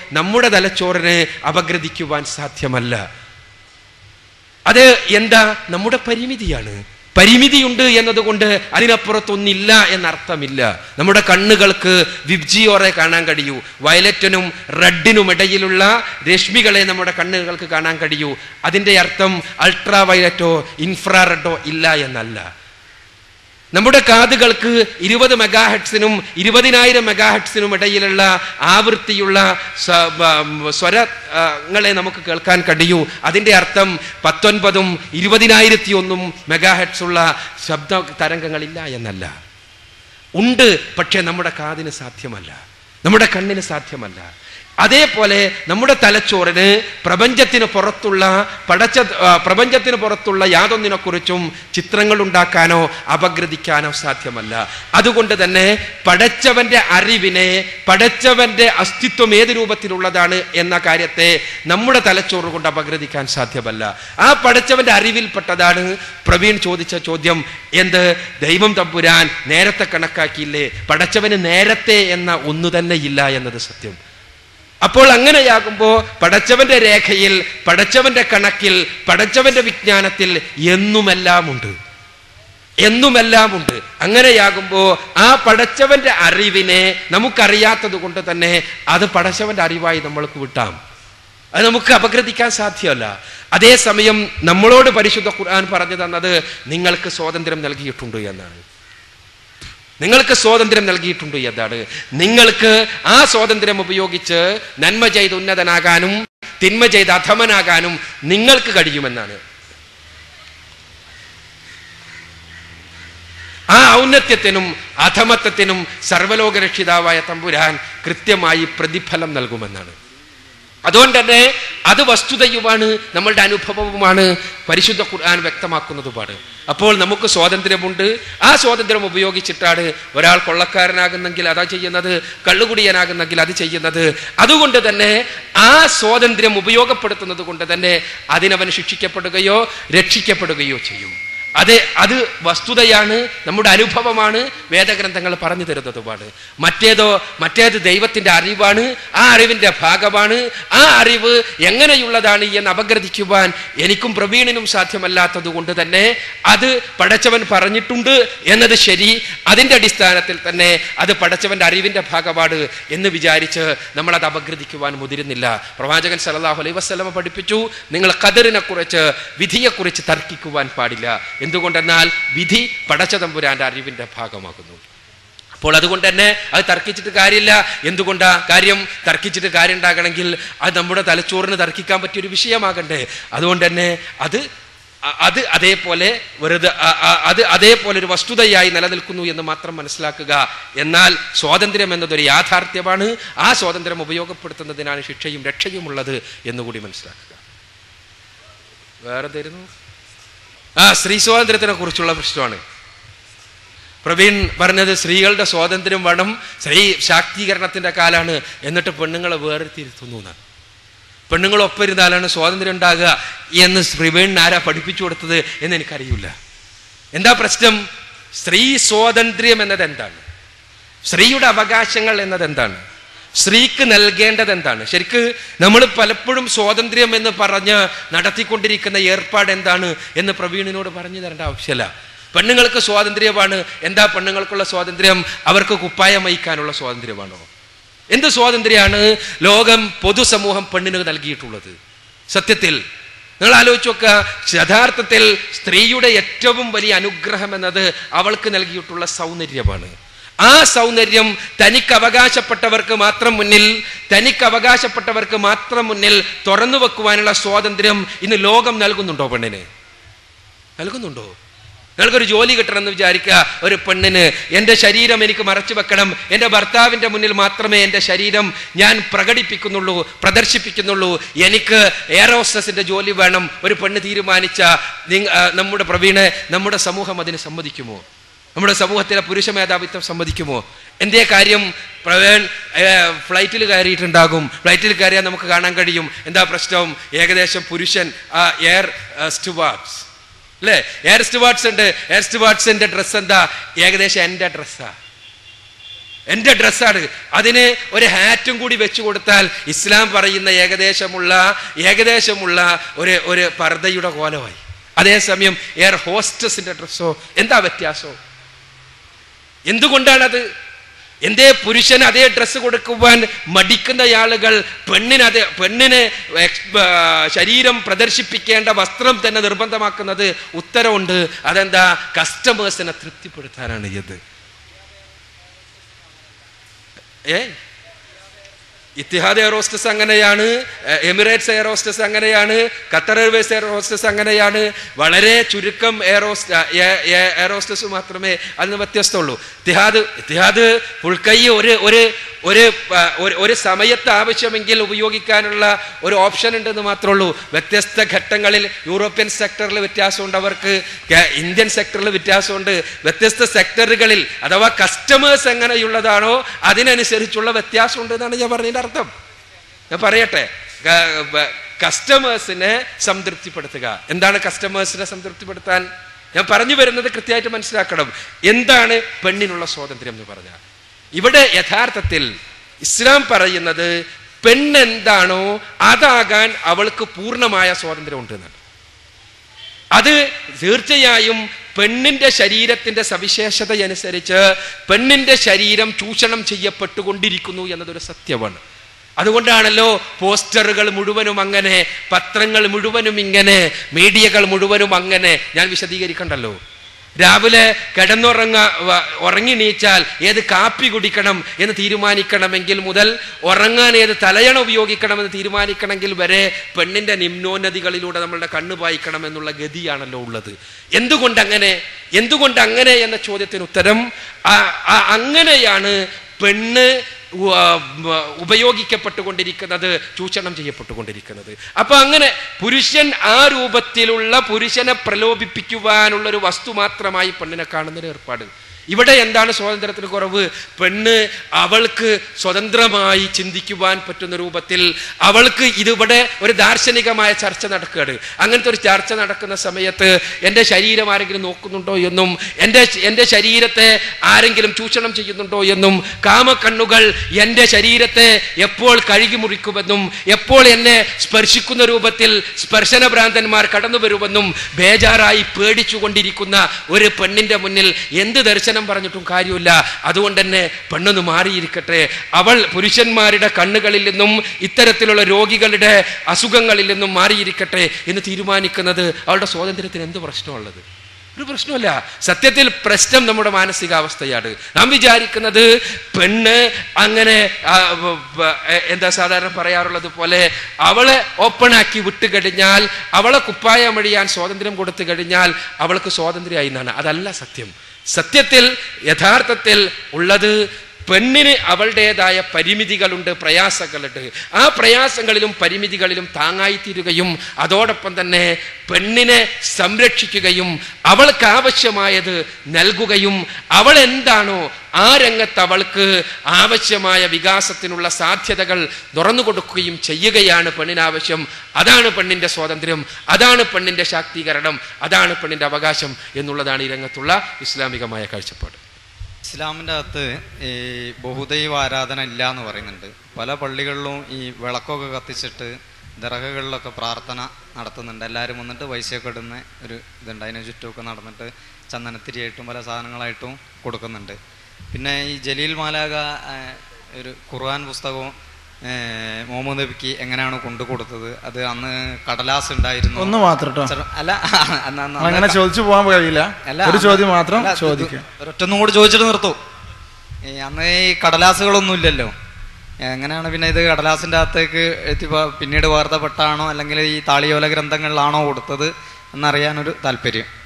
നമ്മുടെ തലച്ചോറിനെ അപഗ്രഥിക്കുവാൻ സാധ്യമല്ല അത് എന്താ നമ്മുടെ പരിമിതിയാണ് പരിമിതിയുണ്ട് എന്നതുകൊണ്ട് അതിനപ്പുറത്തൊന്നില്ല എന്നർത്ഥമില്ല നമ്മുടെ കണ്ണുകൾക്ക് വിബ്ജിയോറെ കാണാൻ കഴിയൂ വയലറ്റിനും റെഡിനും ഇടയിലുള്ള രശ്മികളെ നമ്മുടെ കണ്ണുകൾക്ക് കാണാൻ കഴിയൂ അതിൻ്റെ അർത്ഥം അൾട്രാ വയലറ്റോ ഇൻഫ്രാറെഡോ ഇല്ല എന്നല്ല നമ്മുടെ കാതുകൾക്ക് ഇരുപത് മെഗാഹെഡ്സിനും ഇരുപതിനായിരം മെഗാഹെഡ്സിനും ഇടയിലുള്ള ആവൃത്തിയുള്ള സ്വ- ബ- സ്വരങ്ങളെ നമുക്ക് കേൾക്കാൻ കഴിയൂ അതിൻ്റെ അർത്ഥം പത്തൊൻപതും ഇരുപതിനായിരത്തി ഒന്നും മെഗാഹെഡ്സ് ഉള്ള ശബ്ദ തരംഗങ്ങളില്ല എന്നല്ല ഉണ്ട് പക്ഷേ നമ്മുടെ കാതിന് സാധ്യമല്ല നമ്മുടെ കണ്ണിന് സാധ്യമല്ല അതേപോലെ നമ്മുടെ തലച്ചോറിന് പ്രപഞ്ചത്തിന് പുറത്തുള്ള പടച്ച ആ, പ്രപഞ്ചത്തിന് പുറത്തുള്ള യാതൊന്നിനെക്കുറിച്ചും ചിത്രങ്ങൾ ഉണ്ടാക്കാനോ അപഗ്രഥിക്കാനോ സാധ്യമല്ല അതുകൊണ്ട് തന്നെ പടച്ചവന്റെ അറിവിനെ പടച്ചവന്റെ അസ്തിത്വം ഏത് രൂപത്തിലുള്ളതാണ് എന്ന കാര്യത്തെ നമ്മുടെ തലച്ചോറ് കൊണ്ട് അപഗ്രഥിക്കാൻ സാധ്യമല്ല ആ പടച്ചവന്റെ അറിവിൽപ്പെട്ടതാണ് പ്രവീൺ ചോദിച്ച ചോദ്യം എന്ത് ദൈവം തമ്പുരാൻ നേരത്തെ കണക്കാക്കിയില്ലേ പടച്ചവന് നേരത്തെ എന്ന ഒന്നു തന്നെ ഇല്ല എന്നത് സത്യം അപ്പോൾ അങ്ങനെയാകുമ്പോൾ പടച്ചവന്റെ രേഖയിൽ പടച്ചവന്റെ കണക്കിൽ പടച്ചവന്റെ വിജ്ഞാനത്തിൽ എന്നുമെല്ലാമുണ്ട് എന്നുമെല്ലാമുണ്ട് അങ്ങനെയാകുമ്പോൾ ആ പടച്ചവന്റെ അറിവിനെ നമുക്കറിയാത്തത് കൊണ്ട് തന്നെ അത് പടച്ചവന്റെ അറിവായി നമ്മൾക്ക് വിട്ടാം അത് നമുക്ക് അപഗ്രഥിക്കാൻ സാധ്യമല്ല അതേസമയം നമ്മളോട് പരിശുദ്ധ ഖുർആൻ പറഞ്ഞു തന്നത് നിങ്ങൾക്ക് സ്വാതന്ത്ര്യം നൽകിയിട്ടുണ്ട് എന്നാണ് നിങ്ങൾക്ക് സ്വാതന്ത്ര്യം നൽകിയിട്ടുണ്ട് എന്നാണ് നിങ്ങൾക്ക് ആ സ്വാതന്ത്ര്യം ഉപയോഗിച്ച് നന്മ ചെയ്ത് ഉന്നതനാകാനും തിന്മ ചെയ്ത് അധമനാകാനും നിങ്ങൾക്ക് കഴിയുമെന്നാണ് ആ ഔന്നത്യത്തിനും അധമത്വത്തിനും സർവലോകരക്ഷിതാവായ തമ്പുരാൻ കൃത്യമായി പ്രതിഫലം നൽകുമെന്നാണ് അതുകൊണ്ട് തന്നെ അത് വസ്തുതയുമാണ് നമ്മളുടെ അനുഭവവുമാണ് പരിശുദ്ധ ഖുർആൻ വ്യക്തമാക്കുന്നതുമാണ് അപ്പോൾ നമുക്ക് സ്വാതന്ത്ര്യമുണ്ട് ആ സ്വാതന്ത്ര്യം ഉപയോഗിച്ചിട്ടാണ് ഒരാൾ കൊള്ളക്കാരനാകുന്നെങ്കിൽ അതാ ചെയ്യുന്നത് കള്ളുകുടിയനാകുന്നെങ്കിൽ അത് ചെയ്യുന്നത് അതുകൊണ്ട് തന്നെ ആ സ്വാതന്ത്ര്യം ഉപയോഗപ്പെടുത്തുന്നത് കൊണ്ട് തന്നെ അതിനവൻ ശിക്ഷിക്കപ്പെടുകയോ രക്ഷിക്കപ്പെടുകയോ ചെയ്യും അതെ അത് വസ്തുതയാണ് നമ്മുടെ അനുഭവമാണ് വേദഗ്രന്ഥങ്ങൾ പറഞ്ഞു തരുന്നതുമാണ് മറ്റേതോ മറ്റേത് ദൈവത്തിന്റെ അറിവാണ് ആ അറിവിന്റെ ഭാഗമാണ് ആ അറിവ് എങ്ങനെയുള്ളതാണ് എന്ന് അപഗ്രഥിക്കുവാൻ എനിക്കും പ്രവീണിനും സാധ്യമല്ലാത്തത് കൊണ്ട് തന്നെ അത് പടച്ചവൻ പറഞ്ഞിട്ടുണ്ട് എന്നത് ശരി അതിന്റെ അടിസ്ഥാനത്തിൽ തന്നെ അത് പടച്ചവന്റെ അറിവിന്റെ ഭാഗമാണ് എന്ന് വിചാരിച്ച് നമ്മൾ അത് അപഗ്രഥിക്കുവാൻ മുതിരുന്നില്ല പ്രവാചകൻ സല്ലല്ലാഹു അലൈഹി വസല്ലമ പഠിപ്പിച്ചു നിങ്ങൾ ഖദറിനെ കുറിച്ച് വിധിയെക്കുറിച്ച് തർക്കിക്കുവാൻ പാടില്ല എന്തുകൊണ്ടെന്നാൽ വിധി പടച്ചതമ്പുരാന്റെ അറിവിന്റെ ഭാഗമാകുന്നു അപ്പോൾ അതുകൊണ്ട് തന്നെ അത് തർക്കിച്ചിട്ട് കാര്യമില്ല എന്തുകൊണ്ടാ കാര്യം തർക്കിച്ചിട്ട് കാര്യം ഉണ്ടാകണമെങ്കിൽ അത് നമ്മുടെ തലച്ചോറിന് തർക്കിക്കാൻ പറ്റിയൊരു വിഷയമാകണ്ടേ അതുകൊണ്ട് തന്നെ അത് അ- അത് അതേപോലെ വെറുതെ അ- അ- അത് അതേപോലെ ഒരു വസ്തുതയായി നിലനിൽക്കുന്നു എന്ന് മാത്രം മനസ്സിലാക്കുക എന്നാൽ സ്വാതന്ത്ര്യം എന്നതൊരു യാഥാർത്ഥ്യമാണ് ആ സ്വാതന്ത്ര്യം ഉപയോഗപ്പെടുത്തുന്നതിനാണ് ശിക്ഷയും രക്ഷയും ഉള്ളത് എന്നുകൂടി മനസ്സിലാക്കുക വേറെ തരുന്നു ആ സ്ത്രീ സ്വാതന്ത്ര്യത്തിനെ കുറിച്ചുള്ള പ്രശ്നമാണ് പ്രവീൺ പറഞ്ഞത് സ്ത്രീകളുടെ സ്വാതന്ത്ര്യം വേണം സ്ത്രീ ശാക്തീകരണത്തിന്റെ കാലാണ് എന്നിട്ട് പെണ്ണുങ്ങളെ വേർതിരുത്തുന്നു എന്നാണ് പെണ്ണുങ്ങൾ ഒപ്പരുന്നാലാണ് സ്വാതന്ത്ര്യം ഉണ്ടാകുക എന്ന് പ്രവീണിന് ആരാ പഠിപ്പിച്ചു കൊടുത്തത് എന്ന് എനിക്കറിയില്ല എന്താ പ്രശ്നം സ്ത്രീ സ്വാതന്ത്ര്യം എന്നത് എന്താണ് സ്ത്രീയുടെ അവകാശങ്ങൾ എന്നത് എന്താണ് സ്ത്രീക്ക് നൽകേണ്ടത് എന്താണ് ശരിക്ക് നമ്മൾ പലപ്പോഴും സ്വാതന്ത്ര്യം എന്ന് പറഞ്ഞ് നടത്തിക്കൊണ്ടിരിക്കുന്ന ഏർപ്പാട് എന്താണ് എന്ന് പ്രവീണിനോട് പറഞ്ഞു തരേണ്ട ആവശ്യമല്ല പെണ്ണുങ്ങൾക്ക് സ്വാതന്ത്ര്യമാണ് എന്താ പെണ്ണുങ്ങൾക്കുള്ള സ്വാതന്ത്ര്യം അവർക്ക് കുപ്പായം വഹിക്കാനുള്ള സ്വാതന്ത്ര്യമാണോ എന്ത് സ്വാതന്ത്ര്യമാണ് ലോകം പൊതുസമൂഹം പെണ്ണിന് നൽകിയിട്ടുള്ളത് സത്യത്തിൽ നിങ്ങൾ ആലോചിച്ച് നോക്കുക യഥാർത്ഥത്തിൽ സ്ത്രീയുടെ ഏറ്റവും വലിയ അനുഗ്രഹം എന്നത് അവൾക്ക് നൽകിയിട്ടുള്ള സൗന്ദര്യമാണ് ആ സൗന്ദര്യം തനിക്ക് അവകാശപ്പെട്ടവർക്ക് മാത്രം മുന്നിൽ തനിക്ക് അവകാശപ്പെട്ടവർക്ക് മാത്രം മുന്നിൽ തുറന്നു വെക്കുവാനുള്ള സ്വാതന്ത്ര്യം ഇന്ന് ലോകം നൽകുന്നുണ്ടോ പെണ്ണിന് നൽകുന്നുണ്ടോ നിങ്ങൾക്കൊരു ജോലി കിട്ടണമെന്ന് വിചാരിക്കുക ഒരു പെണ്ണിന് എൻ്റെ ശരീരം എനിക്ക് മറച്ചു വെക്കണം എൻ്റെ ഭർത്താവിൻ്റെ മുന്നിൽ മാത്രമേ എൻ്റെ ശരീരം ഞാൻ പ്രകടിപ്പിക്കുന്നുള്ളൂ പ്രദർശിപ്പിക്കുന്നുള്ളൂ എനിക്ക് എയറോസ്റ്റസിൻ്റെ ജോലി വേണം ഒരു പെണ്ണ് തീരുമാനിച്ച നിങ്ങ- ആ, നമ്മുടെ പ്രവീണ് നമ്മുടെ സമൂഹം അതിന് സമ്മതിക്കുമോ നമ്മുടെ സമൂഹത്തിലെ പുരുഷ മേധാവിത്വം സമ്മതിക്കുമോ എന്തേ കാര്യം പ്രവീൺ ഫ്ലൈറ്റിൽ കയറിയിട്ടുണ്ടാകും ഫ്ലൈറ്റിൽ കയറിയാൽ നമുക്ക് കാണാൻ കഴിയും എന്താ പ്രശ്നം ഏകദേശം പുരുഷൻ ആ എയർ സ്റ്റുവാർഡ്സ് അല്ലേ എയർ സ്റ്റുവാർഡ്സ് ഉണ്ട് എയർ സ്റ്റുവാർഡ്സിന്റെ ഡ്രസ്സ് എന്താ ഏകദേശം എൻ്റെ ഡ്രസ്സാ എൻ്റെ ഡ്രസ്സാണ് അതിന് ഒരു ഹാറ്റും കൂടി വെച്ചു കൊടുത്താൽ ഇസ്ലാം പറയുന്ന ഏകദേശമുള്ള ഏകദേശമുള്ള ഒരു ഒരു പർദ്ദയുടെ കോലമായി അതേസമയം എയർ ഹോസ്റ്റസിന്റെ ഡ്രസ്സോ എന്താ വ്യത്യാസം എന്തുകൊണ്ടാണത് എന്തേ പുരുഷൻ അതേ ഡ്രസ്സ് കൊടുക്കുവാൻ മടിക്കുന്ന ആളുകൾ പെണ്ണിന് അതേ പെണ്ണിന് എക്സ്- ആ, ശരീരം പ്രദർശിപ്പിക്കേണ്ട വസ്ത്രം തന്നെ നിർബന്ധമാക്കുന്നത് ഉത്തരവുണ്ട് അതെന്താ കസ്റ്റമേഴ്സിനെ തൃപ്തിപ്പെടുത്താനാണ് ഇത് ഏ ഇത്തിഹാദ് എയർ ഹോസ്റ്റസ് അങ്ങനെയാണ് എ- എമിറേറ്റ്സ് എയർ ഹോസ്റ്റസ് അങ്ങനെയാണ് ഖത്തർ എയർവേസ് എയർ ഹോസ്റ്റസ് അങ്ങനെയാണ് വളരെ ചുരുക്കം എയർ ഹോസ്റ്റ എ- എ- എയർ ഹോസ്റ്റസ് മാത്രമേ അതിന് വ്യത്യസ്തമുള്ളൂ ഇത്തിഹാദ് ഇത്തിഹാദ് ഫുൾക്കൈ ഒരു ഒരു ഒരു ആ, ഒരു- ഒരു സമയത്ത് ആവശ്യമെങ്കിൽ ഉപയോഗിക്കാനുള്ള ഒരു ഓപ്ഷൻ ഉണ്ടെന്ന് മാത്രമേ ഉള്ളൂ വ്യത്യസ്ത ഘട്ടങ്ങളിൽ യൂറോപ്യൻ സെക്ടറിൽ വ്യത്യാസമുണ്ട് അവർക്ക് കേ- ഇന്ത്യൻ സെക്ടറിൽ വ്യത്യാസമുണ്ട് വ്യത്യസ്ത സെക്ടറുകളിൽ അഥവാ കസ്റ്റമേഴ്സ് എങ്ങനെയുള്ളതാണോ അതിനനുസരിച്ചുള്ള വ്യത്യാസമുണ്ട് എന്നാണ് ഞാൻ പറഞ്ഞതിന്റെ അർത്ഥം ഞാൻ പറയട്ടെ കസ്റ്റമേഴ്സിനെ സംതൃപ്തിപ്പെടുത്തുക എന്താണ് കസ്റ്റമേഴ്സിനെ സംതൃപ്തിപ്പെടുത്താൻ ഞാൻ പറഞ്ഞു വരുന്നത് കൃത്യമായിട്ട് മനസ്സിലാക്കണം എന്താണ് പെണ്ണിനുള്ള സ്വാതന്ത്ര്യം എന്ന് പറഞ്ഞാൽ ഇവിടെ യഥാർത്ഥത്തിൽ ഇസ്ലാം പറയുന്നത് പെണ്ണെന്താണോ അതാകാൻ അവൾക്ക് പൂർണ്ണമായ സ്വാതന്ത്ര്യം ഉണ്ട് എന്നാണ് അത് തീർച്ചയായും പെണ്ണിന്റെ ശരീരത്തിന്റെ സവിശേഷതയനുസരിച്ച് പെണ്ണിന്റെ ശരീരം ചൂഷണം ചെയ്യപ്പെട്ടുകൊണ്ടിരിക്കുന്നു എന്നതൊരു സത്യമാണ് അതുകൊണ്ടാണല്ലോ പോസ്റ്ററുകൾ മുഴുവനും അങ്ങനെ പത്രങ്ങൾ മുഴുവനും ഇങ്ങനെ മീഡിയകൾ മുഴുവനും അങ്ങനെ ഞാൻ വിശദീകരിക്കണ്ടല്ലോ രാവിലെ കിടന്നുറങ്ങ വ- ഉറങ്ങി നീച്ചാൽ ഏത് കാപ്പി കുടിക്കണം എന്ന് തീരുമാനിക്കണമെങ്കിൽ മുതൽ ഉറങ്ങാൻ ഏത് തലയണ ഉപയോഗിക്കണമെന്ന് തീരുമാനിക്കണമെങ്കിൽ വരെ പെണ്ണിന്റെ നിമ്നോന്നതികളിലൂടെ നമ്മളുടെ കണ്ണ് പായിക്കണം എന്നുള്ള ഗതിയാണല്ലോ ഉള്ളത് എന്തുകൊണ്ട് അങ്ങനെ എന്തുകൊണ്ട് അങ്ങനെ എന്ന ചോദ്യത്തിന് ഉത്തരം ആ- ആ- അങ്ങനെയാണ് പെണ്ണ് ഉ- ആ, മ- ഉപയോഗിക്കപ്പെട്ടുകൊണ്ടിരിക്കുന്നത് ചൂഷണം ചെയ്യപ്പെട്ടുകൊണ്ടിരിക്കുന്നത് അപ്പൊ അങ്ങനെ പുരുഷൻ ആ രൂപത്തിലുള്ള പുരുഷനെ പ്രലോഭിപ്പിക്കുവാനുള്ള ഒരു വസ്തു മാത്രമായി പെണ്ണിനെ കാണുന്നൊരു ഏർപ്പാട് ഇവിടെ എന്താണ് സ്വാതന്ത്ര്യത്തിന് കുറവ് പെണ്ണ് അവൾക്ക് സ്വതന്ത്രമായി ചിന്തിക്കുവാൻ പറ്റുന്ന രൂപത്തിൽ അവൾക്ക് ഇതിവിടെ ഒരു ദാർശനികമായ ചർച്ച നടക്കുകയാണ് അങ്ങനത്തെ ഒരു ചർച്ച നടക്കുന്ന സമയത്ത് എൻ്റെ ശരീരം ആരെങ്കിലും നോക്കുന്നുണ്ടോ എന്നും എൻ്റെ എൻ്റെ ശരീരത്തെ ആരെങ്കിലും ചൂഷണം ചെയ്യുന്നുണ്ടോ എന്നും കാമക്കണ്ണുകൾ എൻ്റെ ശരീരത്തെ എപ്പോൾ കഴുകി മുറിക്കുമെന്നും എപ്പോൾ എന്നെ സ്പർശിക്കുന്ന രൂപത്തിൽ സ്പർശനഭ്രാന്തന്മാർ കടന്നു വരുമെന്നും ബേജാറായി പേടിച്ചുകൊണ്ടിരിക്കുന്ന ഒരു പെണ്ണിന്റെ മുന്നിൽ എന്ത് ദർശനം പറഞ്ഞിട്ടും കാര്യമില്ല അതുകൊണ്ട് തന്നെ പെണ്ണൊന്ന് മാറിയിരിക്കട്ടെ അവൾ പുരുഷന്മാരുടെ കണ്ണുകളിൽ നിന്നും ഇത്തരത്തിലുള്ള രോഗികളുടെ അസുഖങ്ങളിൽ നിന്നും മാറിയിരിക്കട്ടെ എന്ന് തീരുമാനിക്കുന്നത് അവളുടെ സ്വാതന്ത്ര്യത്തിന് എന്ത് പ്രശ്നമുള്ളത് ഒരു പ്രശ്നമല്ല സത്യത്തിൽ പ്രശ്നം നമ്മുടെ മാനസികാവസ്ഥയാണ് നാം വിചാരിക്കുന്നത് പെണ്ണ് അങ്ങനെ ആ, വ- വ- എ- എന്താ സാധാരണ പറയാറുള്ളത് പോലെ അവളെ ഓപ്പണാക്കി വിട്ട് കഴിഞ്ഞാൽ അവളെ കുപ്പായം അഴിയാൻ സ്വാതന്ത്ര്യം കൊടുത്തു കഴിഞ്ഞാൽ അവൾക്ക് സ്വാതന്ത്ര്യമായി എന്നാണ് അതല്ല സത്യം സത്യത്തിൽ യഥാർത്ഥത്തിൽ ഉള്ളത് പെണ്ണിന് അവളുടേതായ പരിമിതികളുണ്ട് പ്രയാസങ്ങളുണ്ട് ആ പ്രയാസങ്ങളിലും പരിമിതികളിലും താങ്ങായിത്തീരുകയും അതോടൊപ്പം തന്നെ പെണ്ണിനെ സംരക്ഷിക്കുകയും അവൾക്ക് ആവശ്യമായത് നൽകുകയും അവൾ എന്താണോ ആ രംഗത്ത് അവൾക്ക് ആവശ്യമായ വികാസത്തിനുള്ള സാധ്യതകൾ തുറന്നു കൊടുക്കുകയും ചെയ്യുകയാണ് പെണ്ണിനാവശ്യം അതാണ് പെണ്ണിന്റെ സ്വാതന്ത്ര്യം അതാണ് പെണ്ണിന്റെ ശാക്തീകരണം അതാണ് പെണ്ണിന്റെ അവകാശം എന്നുള്ളതാണ് ഈ രംഗത്തുള്ള ഇസ്ലാമികമായ കാഴ്ചപ്പാട് ഇസ്ലാമിൻ്റെ അകത്ത് ഈ ബഹുദൈവ ആരാധന ഇല്ല എന്ന് പറയുന്നുണ്ട് പല പള്ളികളിലും ഈ വിളക്കൊക്കെ കത്തിച്ചിട്ട് ദർഗകളിലൊക്കെ പ്രാർത്ഥന നടത്തുന്നുണ്ട് എല്ലാവരും വന്നിട്ട് പൈസയൊക്കെ ഇടുന്ന ഒരു ഇതുണ്ട് അതിന് ചുറ്റുമൊക്കെ നടന്നിട്ട് ചന്ദനത്തിരിയായിട്ടും പല സാധനങ്ങളായിട്ടും കൊടുക്കുന്നുണ്ട് പിന്നെ ഈ ജലീൽ മാലാക ആ, ഒരു ഖുർആൻ പുസ്തകവും ഏ, മുഹമ്മദ് നബിക്ക് എങ്ങനെയാണ് കൊണ്ടു കൊടുത്തത് അത് അന്ന് കടലാസ് ഉണ്ടായിരുന്നു ഒന്ന് മാത്രം കേട്ടോ ചെറു- അല്ല അന്ന് അന്ന് അങ്ങനെ ചോദിച്ചു പോകാൻ കഴിയില്ല അല്ല, ഒരു അന്ന് ചോദ്യം മാത്രം അല്ല, ഇത് ചോദിക്കാം ഒരൊറ്റൊന്നും കൂടി ചോദിച്ചിട്ട് നിർത്തൂ ഈ അന്ന് ഈ കടലാസുകളൊന്നും ഇല്ലല്ലോ എങ്ങനെയാണ് പിന്നെ ഇത് കടലാസിന്റെ അകത്തേക്ക് എത്തി പ- പിന്നീട് വാർത്തപ്പെട്ടാണോ അല്ലെങ്കിൽ ഈ താളിയോല ഗ്രന്ഥങ്ങളിലാണോ കൊടുത്തത് എന്നറിയാനൊരു താല്പര്യം